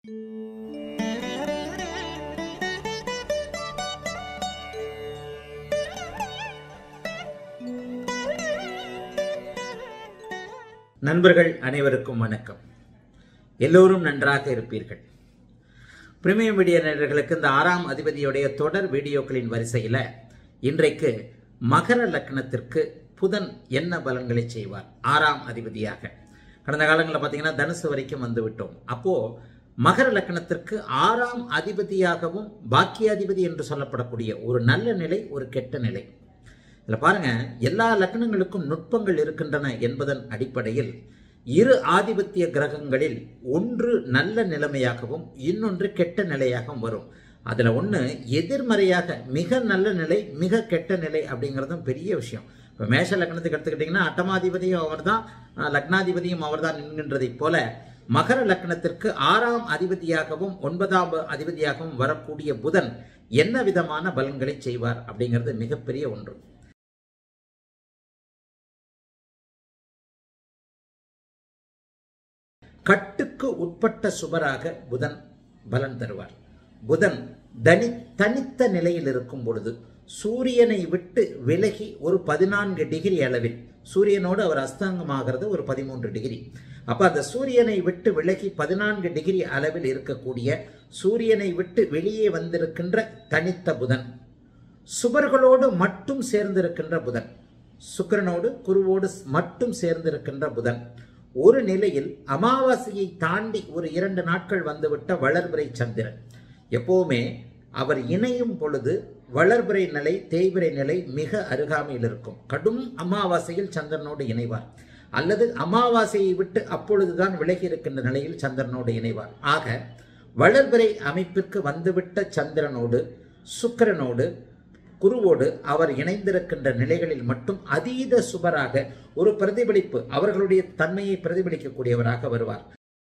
நண்பர்கள் அனைவருக்கும் வணக்கம் எல்லோரும் நன்றாக இருப்பீர்கள் பிரீமியம் வீடியோ நேயர்களுக்கு இந்த ஆறாம் அதிபதியுடைய தொடர் வீடியோக்களின் வரிசையில் இன்றைக்கு மகர லக்னத்திற்கு புதன் என்ன பலன்களை செய்வார் ஆறாம் அதிபதியாக கடந்த காலங்களில் பார்த்தீங்கன்னா தனுசு வரைக்கும் வந்து விட்டோம் அப்போ மகர லக்னத்திற்கு ஆறாம் அதிபதியாகவும் பாக்கியாதிபதி என்று சொல்லப்படக்கூடிய ஒரு நல்ல நிலை ஒரு கெட்ட நிலை இதில் பாருங்க எல்லா லக்னங்களுக்கும் நுட்பங்கள் இருக்கின்றன என்பதன் அடிப்படையில் இரு ஆதிபத்திய கிரகங்களில் ஒன்று நல்ல நிலைமையாகவும் இன்னொன்று கெட்ட நிலையாகவும் வரும் அதில் ஒன்று எதிர்மறையாக மிக நல்ல நிலை மிக கெட்ட நிலை அப்படிங்கிறதும் பெரிய விஷயம் இப்போ மேஷ லக்னத்துக்கு எடுத்துக்கிட்டிங்கன்னா அட்டமாதிபதியும் அவர் தான் லக்னாதிபதியும் அவர் தான் என்கின்றதைப் போல மகர லக்னத்திற்கு ஆறாம் அதிபதியாகவும் ஒன்பதாம் அதிபதியாகவும் வரக்கூடிய புதன் என்ன விதமான பலன்களை செய்வார் அப்படிங்கிறது மிகப்பெரிய ஒன்று கட்டுக்கு உட்பட்ட சுபராக புதன் பலன் தருவார் புதன் தனி தனித்த நிலையில் இருக்கும் பொழுது சூரியனை விட்டு விலகி ஒரு பதினான்கு டிகிரி அளவில் சூரியனோடு அவர் அஸ்தங்கமாகிறது ஒரு பதிமூன்று டிகிரி அப்ப அந்த சூரியனை விட்டு விலகி பதினான்கு டிகிரி அளவில் இருக்கக்கூடிய சூரியனை விட்டு வெளியே வந்திருக்கின்ற தனித்த புதன் சுபர்களோடு மட்டும் சேர்ந்திருக்கின்ற புதன் சுக்கரனோடு குருவோடு மட்டும் சேர்ந்திருக்கின்ற புதன் ஒரு நிலையில் அமாவாசையை தாண்டி ஒரு இரண்டு நாட்கள் வந்துவிட்ட வளர்பிறை சந்திரன் எப்பவுமே அவர் இணையும் பொழுது வளர்பிறை நிலை தேய்பிறை நிலை மிக அருகாமையில் இருக்கும் கடும் அமாவாசையில் சந்திரனோடு இணைவார் அல்லது அமாவாசையை விட்டு அப்பொழுதுதான் விலகி இருக்கின்ற நிலையில் சந்திரனோடு இணைவார் ஆக வளர்பிறை அமைப்பிற்கு வந்துவிட்ட சந்திரனோடு சுக்கரனோடு குருவோடு அவர் இணைந்திருக்கின்ற நிலைகளில் மட்டும் அதீத சுபராக ஒரு பிரதிபலிப்பு அவர்களுடைய தன்மையை பிரதிபலிக்கக்கூடியவராக வருவார்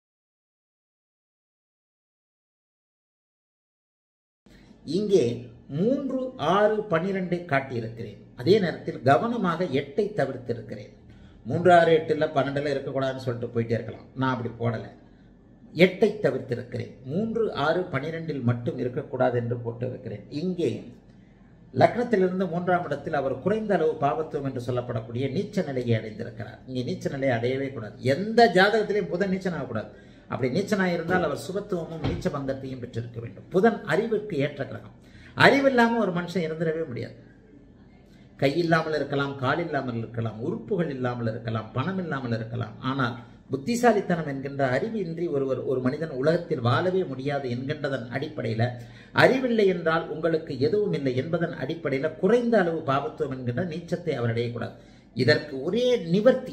இங்கே மூன்று ஆறு பனிரெண்டை காட்டியிருக்கிறேன் அதே நேரத்தில் கவனமாக எட்டை தவிர்த்திருக்கிறேன் மூன்று ஆறு எட்டில் பன்னெண்டில் இருக்கக்கூடாதுன்னு சொல்லிட்டு போயிட்டே இருக்கலாம் நான் அப்படி போடலை எட்டை தவிர்த்திருக்கிறேன் மூன்று ஆறு பனிரெண்டில் மட்டும் இருக்கக்கூடாது என்று போட்டு இருக்கிறேன் இங்கே லக்னத்திலிருந்து மூன்றாம் இடத்தில் அவர் குறைந்த அளவு பாவத்துவம் என்று சொல்லப்படக்கூடிய நீச்ச நிலையை அடைந்திருக்கிறார் இங்கே நீச்ச நிலையை அடையவே கூடாது எந்த ஜாதகத்திலையும் புதன் நீச்சனாகக்கூடாது அப்படி நீச்சனாக இருந்தால் அவர் சுபத்துவமும் நீச்ச பங்கத்தையும் பெற்றிருக்க வேண்டும் புதன் அறிவுக்கு ஏற்ற கிரகம் அறிவு இல்லாமல் ஒரு மனுஷன் இருந்துடவே முடியாது கை இல்லாமல் இருக்கலாம் கால் இல்லாமல் இருக்கலாம் உறுப்புகள் இல்லாமல் இருக்கலாம் பணம் இல்லாமல் இருக்கலாம் ஆனால் புத்திசாலித்தனம் என்கின்ற அறிவின்றி ஒருவர் ஒரு மனிதன் உலகத்தில் வாழவே முடியாது என்கின்றதன் அடிப்படையில் அறிவில்லை என்றால் உங்களுக்கு எதுவும் இல்லை என்பதன் அடிப்படையில் குறைந்த அளவு பாவத்துவம் என்கின்ற நீச்சத்தை அவர் அடையக்கூடாது இதற்கு ஒரே நிவர்த்தி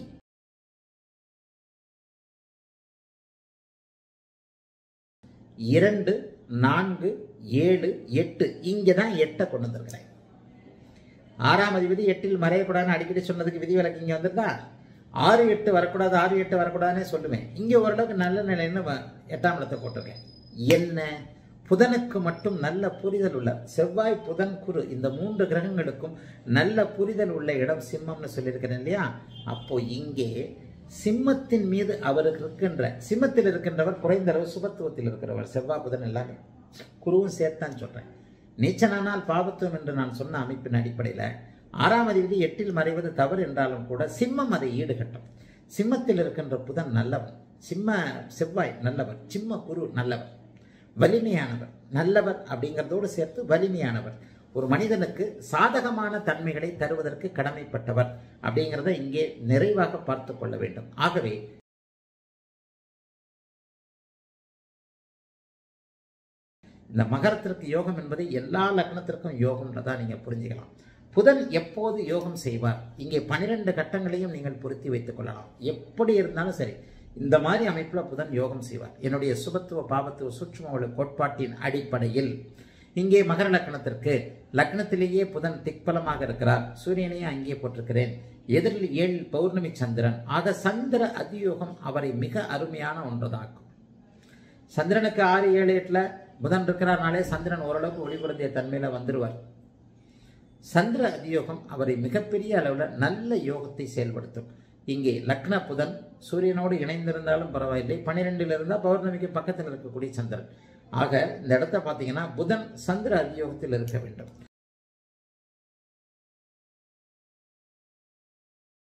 இரண்டு நான்கு ஏழு எட்டு இங்கே தான் எட்டை கொண்டு வந்திருக்கிறேன் ஆறாம் அதிபதி எட்டில் மறையக்கூடாதுன்னு அடிக்கடி சொன்னதுக்கு விதிவிலக்கு இங்கே வந்திருந்தா ஆறு எட்டு வரக்கூடாது ஆறு எட்டு வரக்கூடாதுன்னே சொல்லுவேன் இங்கே ஓரளவுக்கு நல்ல நிலைன்னு எட்டாம் இடத்தை போட்டிருக்கேன் என்ன புதனுக்கு மட்டும் நல்ல புரிதல் உள்ள செவ்வாய் புதன் குரு இந்த மூன்று கிரகங்களுக்கும் நல்ல புரிதல் உள்ள இடம் சிம்மம்னு சொல்லியிருக்கிறேன் இல்லையா அப்போ இங்கே சிம்மத்தின் மீது அவருக்கு இருக்கின்ற சிம்மத்தில் இருக்கின்றவர் குறைந்த அளவு சுபத்துவத்தில் இருக்கிறவர் செவ்வாய் புதன் எல்லாமே குருவும் சேர்த்தான் சொல்றேன் நீச்சனானால் பாவத்துவம் என்று நான் சொன்ன அமைப்பின் அடிப்படையில் ஆறாம் அதிபதி எட்டில் மறைவது தவறு என்றாலும் கூட சிம்மம் அதை ஈடுகட்டும் சிம்மத்தில் இருக்கின்ற புதன் நல்லவன் சிம்ம செவ்வாய் நல்லவர் சிம்ம குரு நல்லவர் வலிமையானவர் நல்லவர் அப்படிங்கிறதோடு சேர்த்து வலிமையானவர் ஒரு மனிதனுக்கு சாதகமான தன்மைகளை தருவதற்கு கடமைப்பட்டவர் அப்படிங்கிறத இங்கே நிறைவாக பார்த்து கொள்ள வேண்டும் ஆகவே இந்த மகரத்திற்கு யோகம் என்பது எல்லா லக்னத்திற்கும் யோகம்ன்றதா நீங்க புரிஞ்சுக்கலாம் புதன் எப்போது யோகம் செய்வார் இங்கே பனிரெண்டு கட்டங்களையும் நீங்கள் பொருத்தி வைத்துக் கொள்ளலாம் எப்படி இருந்தாலும் சரி இந்த மாதிரி அமைப்பில் புதன் யோகம் செய்வார் என்னுடைய சுபத்துவ பாவத்துவ சூட்சும கோட்பாட்டின் அடிப்படையில் இங்கே மகர லக்னத்திற்கு லக்னத்திலேயே புதன் திக்பலமாக இருக்கிறார் சூரியனையும் அங்கே போட்டிருக்கிறேன் எதிரில் ஏழு பௌர்ணமி சந்திரன் ஆக சந்திர அதியோகம் அவரை மிக அருமையான ஒன்றதாக்கும் சந்திரனுக்கு ஆறு ஏழு எட்டுல புதன் இருக்கிறார்னாலே சந்திரன் ஓரளவுக்கு ஒளிபுறந்திய தன்மையில வந்துருவார் சந்திர அதியோகம் அவரை மிகப்பெரிய அளவில் நல்ல யோகத்தை செயல்படுத்தும் இங்கே லக்ன புதன் சூரியனோடு இணைந்திருந்தாலும் பரவாயில்லை பன்னிரெண்டில் இருந்தால் பௌர்ணமிக்கு பக்கத்தில் இருக்கக்கூடிய சந்திரன் ஆக இந்த இடத்த பார்த்தீங்கன்னா புதன் சந்திர அதியோகத்தில் இருக்க வேண்டும்